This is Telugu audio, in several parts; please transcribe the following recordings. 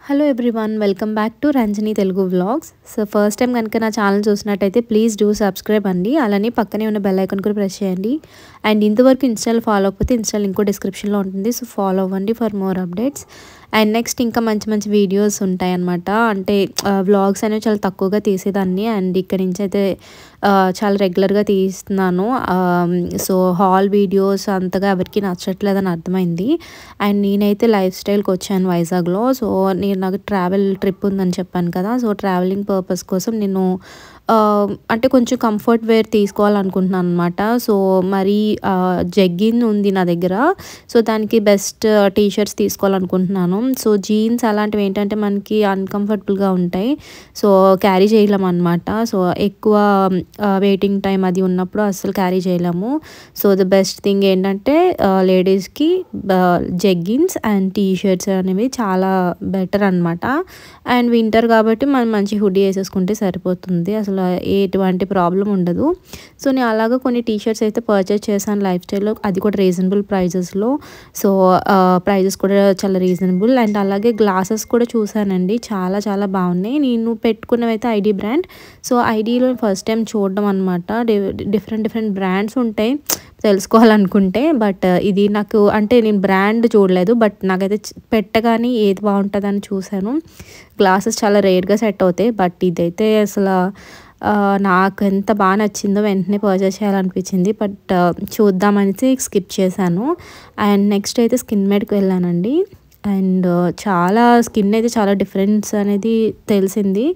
hello everyone welcome back to Ranjani Telugu vlogs so first time కనుక నా ఛానల్ చూసినట్టయితే ప్లీజ్ డూ సబ్స్క్రైబ్ అండి అలానే పక్కనే ఉన్న బెల్ ఐకాన్ కూడా ప్రెస్ చేయండి అండ్ ఇంతవరకు ఇన్స్టాల్ ఫాలో అవ్వకపోతే ఇన్స్టాల్ ఇంకో డిస్క్రిప్షన్లో ఉంటుంది సో ఫాలో అవ్వండి for more updates and next ఇంకా మంచి మంచి వీడియోస్ ఉంటాయి అనమాట అంటే వ్లాగ్స్ అనేవి చాలా తక్కువగా తీసేదాన్ని అండ్ ఇక్కడ నుంచి అయితే ఆ, చాలా రెగ్యులర్గా తీస్తున్నాను సో హాల్ వీడియోస్ అంతగా ఎవరికి నచ్చట్లేదని అర్థమైంది అండ్ నేనైతే లైఫ్ స్టైల్కి వచ్చాను వైజాగ్లో సో నేను నాకు ట్రావెల్ ట్రిప్ ఉందని చెప్పాను కదా సో ట్రావెలింగ్ పర్పస్ కోసం నేను ఆ, అంటే కొంచెం కంఫర్ట్ వేర్ తీసుకోవాలనుకుంటున్నాను అనమాట సో మరి జగ్గిన్ ఉంది నా దగ్గర సో దానికి బెస్ట్ టీ షర్ట్స్ తీసుకోవాలనుకుంటున్నాను సో జీన్స్ అలాంటివి ఏంటంటే మనకి అన్కంఫర్టబుల్గా ఉంటాయి సో క్యారీ చేయలేము అనమాట సో ఎక్కువ వెయిటింగ్ టైం అది ఉన్నప్పుడు అస్సలు క్యారీ చేయలేము సో ద బెస్ట్ థింగ్ ఏంటంటే లేడీస్కి జెగ్గిన్స్ అండ్ టీ షర్ట్స్ అనేవి చాలా బెటర్ అనమాట అండ్ వింటర్ కాబట్టి మనం మంచి హుడీ వేసేసుకుంటే సరిపోతుంది అసలు ఎటువంటి ప్రాబ్లం ఉండదు సో నేను అలాగా కొన్ని టీ షర్ట్స్ అయితే పర్చేస్ చేశాను లైఫ్ స్టైల్లో అది కూడా రీజనబుల్ ప్రైజెస్లో సో ప్రైజెస్ కూడా చాలా రీజనబుల్ అండ్ అలాగే గ్లాసెస్ కూడా చూసానండి చాలా చాలా బాగున్నాయి నేను పెట్టుకున్నవి అయితే ఐడి బ్రాండ్ సో ఐడిలో ఫస్ట్ టైం చూడడం అనమాట డిఫరెంట్ డిఫరెంట్ బ్రాండ్స్ ఉంటాయి తెలుసుకోవాలనుకుంటే బట్ ఇది నాకు అంటే నేను బ్రాండ్ చూడలేదు బట్ నాకైతే చ- పెట్టగానే ఏది బాగుంటుందని చూశాను గ్లాసెస్ చాలా రేర్గా సెట్ అవుతాయి బట్ ఇదైతే అసలు ఆ, నాకు ఎంత బాగా నచ్చిందో వెంటనే పర్చేస్ చేయాలనిపించింది బట్ చూద్దామనేసి స్కిప్ చేశాను అండ్ నెక్స్ట్ అయితే స్కిన్ మేడ్కి వెళ్ళానండి అండ్ చాలా స్కిన్ అయితే చాలా డిఫరెన్స్ అనేది తెలిసింది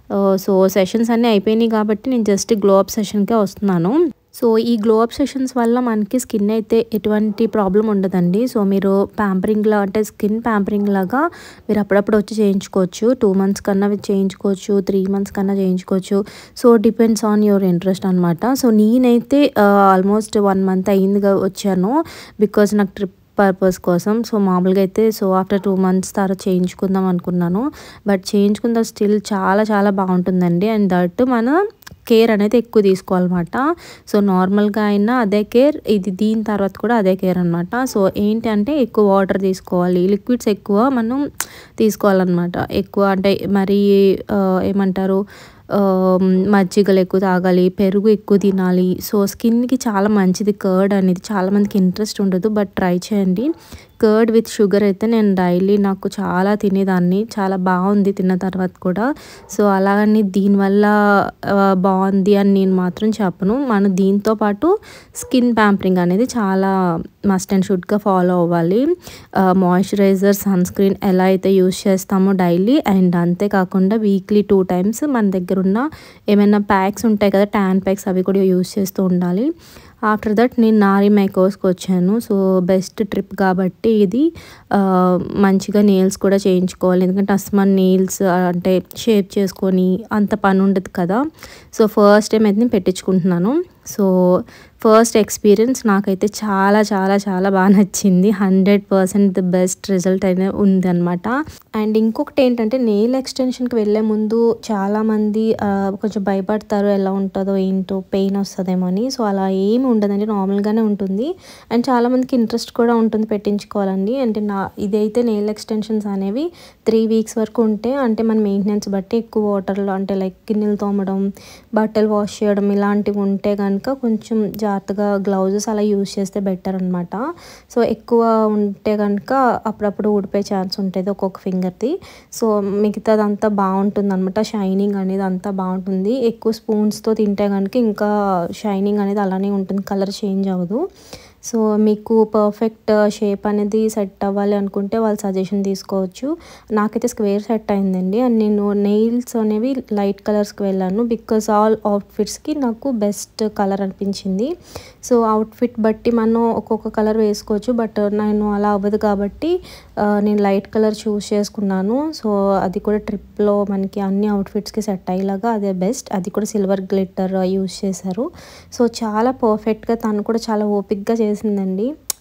సో సెషన్స్ అన్నీ అయిపోయినాయి కాబట్టి నేను జస్ట్ గ్లో అప్ సెషన్కే వస్తున్నాను సో ఈ గ్లో అప్ సెషన్స్ వల్ల మనకి స్కిన్ అయితే ఎటువంటి ప్రాబ్లం ఉండదండి సో మీరు ప్యాంపరింగ్ లా అంటే స్కిన్ ప్యాంపరింగ్ లాగా మీరు అప్పుడప్పుడు వచ్చి చేయించుకోవచ్చు టూ మంత్స్ కన్నా చేయించుకోవచ్చు త్రీ మంత్స్ కన్నా చేయించుకోవచ్చు so depends on your interest అనమాట సో నేనైతే ఆల్మోస్ట్ వన్ మంత్ అయ్యిందిగా వచ్చాను బికాజ్ నాకు ట్రిప్ పర్పస్ కోసం సో మామూలుగా అయితే సో ఆఫ్టర్ టూ మంత్స్ తర్వాత చేయించుకుందాం అనుకున్నాను బట్ చేయించుకున్న స్టిల్ చాలా చాలా బాగుంటుందండి అండ్ దట్ మన కేర్ అనేది ఎక్కువ తీసుకోవాలన్నమాట సో నార్మల్గా అయినా అదే కేర్ ఇది దీని తర్వాత కూడా అదే కేర్ అనమాట సో ఏంటి అంటే ఎక్కువ వాటర్ తీసుకోవాలి లిక్విడ్స్ ఎక్కువ మనం తీసుకోవాలన్నమాట ఎక్కువ అంటే మరి ఆ, ఏమంటారు ఆ, మజ్జిగలు ఎక్కువ తాగాలి పెరుగు ఎక్కువ తినాలి సో స్కిన్కి చాలా మంచిది కర్డ్ అనేది చాలా మందికి ఇంట్రెస్ట్ ఉండదు బట్ ట్రై చేయండి కర్డ్ విత్ షుగర్ అయితే నేను డైలీ నాకు చాలా తినేదాన్ని చాలా బాగుంది తిన్న తర్వాత కూడా సో అలాగని దీనివల్ల ఆ, బాగుంది అని నేను మాత్రం చెప్పను మనం దీంతో పాటు స్కిన్ ప్యాంపరింగ్ అనేది చాలా మస్ట్ అండ్ షుడ్గా ఫాలో అవ్వాలి మాయిశ్చరైజర్ సన్ స్క్రీన్ ఎలా అయితే యూస్ చేస్తామో డైలీ అండ్ అంతేకాకుండా వీక్లీ టూ టైమ్స్ మన దగ్గర ఉన్న ఏమైనా ప్యాక్స్ ఉంటాయి కదా ట్యాన్ ప్యాక్స్ అవి కూడా యూస్ చేస్తూ ఉండాలి ఆఫ్టర్ దట్ నేను నారీ మేకోస్కి వచ్చాను సో బెస్ట్ ట్రిప్ కాబట్టి ఇది ఆ, మంచిగా నెయిల్స్ కూడా చేయించుకోవాలి ఎందుకంటే అస్మాన్ నెయిల్స్ అంటే షేప్ చేసుకొని అంత పని ఉండదు కదా సో ఫస్ట్ టైం అయితే నేను పెట్టించుకుంటున్నాను సో ఫస్ట్ ఎక్స్పీరియన్స్ నాకైతే చాలా చాలా చాలా బాగా నచ్చింది hundred percent the best result అయితే ఉంది అనమాట అండ్ ఇంకొకటి ఏంటంటే నెయిల్ ఎక్స్టెన్షన్కి వెళ్ళే ముందు చాలామంది ఆ, కొంచెం భయపడతారు ఎలా ఉంటుందో ఏంటో పెయిన్ వస్తుందేమో అని సో అలా ఏమి ఉండదండి నార్మల్గానే ఉంటుంది అండ్ చాలామందికి ఇంట్రెస్ట్ కూడా ఉంటుంది పెట్టించుకోవాలండి అంటే నా ఇదైతే నెయిల్ ఎక్స్టెన్షన్స్ అనేవి త్రీ వీక్స్ వరకు ఉంటే అంటే మన మెయింటెనెన్స్ బట్టి ఎక్కువ వాటర్లో అంటే లైక్ గిన్నెలు తోమడం బట్టలు వాష్ చేయడం ఇలాంటివి ఉంటే కనుక కొంచెం జాగ్రత్తగా గ్లౌజెస్ అలా యూజ్ చేస్తే బెటర్ అనమాట సో ఎక్కువ ఉంటే కనుక అప్పుడప్పుడు ఊడిపోయే ఛాన్స్ ఉంటుంది ఒక్కొక్క ఫింగర్ది సో మిగతాదంతా బాగుంటుంది అనమాట షైనింగ్ అనేది అంతా బాగుంటుంది ఎక్కువ స్పూన్స్తో తింటే కనుక ఇంకా షైనింగ్ అనేది అలానే ఉంటుంది కలర్ చేంజ్ అవ్వదు సో మీకు పర్ఫెక్ట్ షేప్ అనేది సెట్ అవ్వాలి అనుకుంటే వాళ్ళ సజెషన్ తీసుకోవచ్చు నాకైతే స్క్వేర్ సెట్ అయిందండి అండ్ నేను నెయిల్స్ అనేవి లైట్ కలర్స్కి వెళ్ళాను బికాస్ ఆల్ అవుట్ఫిట్స్కి నాకు బెస్ట్ కలర్ అనిపించింది సో అవుట్ఫిట్ బట్టి మనం ఒక్కొక్క కలర్ వేసుకోవచ్చు బట్ నేను అలా అవ్వదు కాబట్టి ఆ, నేను లైట్ కలర్ చూస్ చేసుకున్నాను సో అది కూడా ట్రిప్లో మనకి అన్ని అవుట్ఫిట్స్కి సెట్ అయ్యేలాగా అదే బెస్ట్ అది కూడా సిల్వర్ గ్లిట్టర్ యూస్ చేశారు సో చాలా పర్ఫెక్ట్గా తను కూడా చాలా ఓపిక్గా చేసిందండి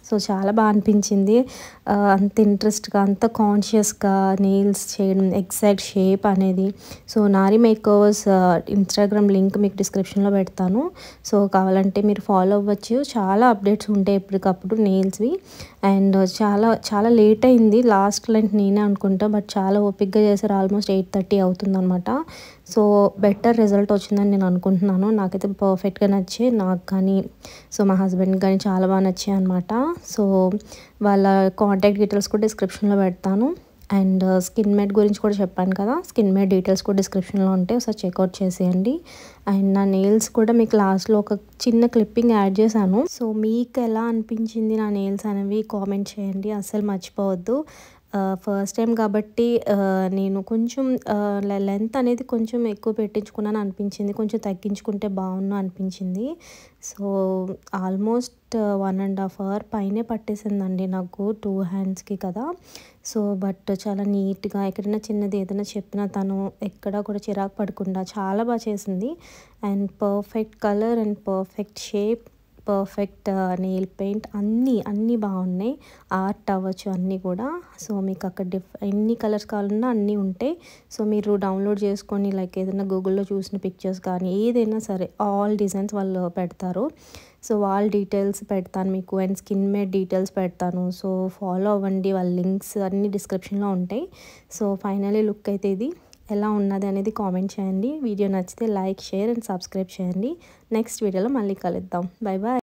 సో చాలా బాగా అనిపించింది ఆ, అంత ఇంట్రెస్ట్గా అంత కాన్షియస్గా నెయిల్స్ చేయడం ఎగ్జాక్ట్ షేప్ అనేది so Nari makers Instagram link మీకు డిస్క్రిప్షన్లో పెడతాను సో కావాలంటే మీరు ఫాలో అవ్వచ్చు చాలా అప్డేట్స్ ఉంటాయి ఎప్పటికప్పుడు నెయిల్స్వి అండ్ చాలా చాలా లేట్ అయింది లాస్ట్ లైన్ నేనే అనుకుంటా బట్ చాలా ఓపిక్గా చేశారు ఆల్మోస్ట్ ఎయిట్ థర్టీ అవుతుందన్నమాట సో బెటర్ రిజల్ట్ వచ్చిందని నేను అనుకుంటున్నాను నాకైతే పర్ఫెక్ట్గా నచ్చి నాకు కానీ సో మా హస్బెండ్ కానీ చాలా బాగా నచ్చాయి అనమాట సో వాళ్ళ కాంటాక్ట్ డీటెయిల్స్ కూడా డిస్క్రిప్షన్లో పెడతాను అండ్ స్కిన్ మేడ్ గురించి కూడా చెప్పాను కదా స్కిన్ మేడ్ డీటెయిల్స్ కూడా డిస్క్రిప్షన్లో ఉంటాయి ఒకసారి చెక్అవుట్ చేసేయండి అండ్ నా నెయిల్స్ కూడా మీకు లాస్ట్లో ఒక చిన్న క్లిప్పింగ్ యాడ్ చేశాను సో మీకు ఎలా అనిపించింది నా నెయిల్స్ అనేవి కామెంట్ చేయండి అస్సలు మర్చిపోవద్దు ఫస్ట్ టైం కాబట్టి ఆ, నేను కొంచెం లెంత్ అనేది కొంచెం ఎక్కువ పెట్టించుకున్నాను అనిపించింది కొంచెం తగ్గించుకుంటే బాగున్నా అనిపించింది so almost one and half hour పైనే పట్టేసిందండి నాకు టూ హ్యాండ్స్కి కదా సో బట్ చాలా నీట్గా ఎక్కడైనా చిన్నది ఏదైనా చెప్పినా తను ఎక్కడ కూడా చిరాకు పడకుండా చాలా బాగా చేసింది and perfect colour and perfect shape perfect nail paint అన్నీ అన్నీ బాగున్నాయి ఆర్ట్ అవ్వచ్చు అన్నీ కూడా సో మీకు అక్కడ డిఫ్ ఎన్ని కలర్స్ కావాలన్నా అన్నీ ఉంటాయి సో మీరు డౌన్లోడ్ చేసుకొని లైక్ ఏదైనా గూగుల్లో చూసిన పిక్చర్స్ కానీ ఏదైనా సరే ఆల్ డిజైన్స్ వాళ్ళు పెడతారు సో వాళ్ళ డీటెయిల్స్ పెడతాను మీకు అండ్ స్కిన్ మేడ్ డీటెయిల్స్ పెడతాను సో ఫాలో అవ్వండి వాళ్ళ లింక్స్ అన్ని డిస్క్రిప్షన్లో ఉంటాయి సో ఫైనలీ లుక్ అయితే ఇది ఎలా ఉన్నది అనేది కామెంట్ చేయండి వీడియో నచ్చితే లైక్ షేర్ అండ్ సబ్స్క్రైబ్ చేయండి నెక్స్ట్ వీడియోలో మళ్ళీ కలుద్దాం బై బాయ్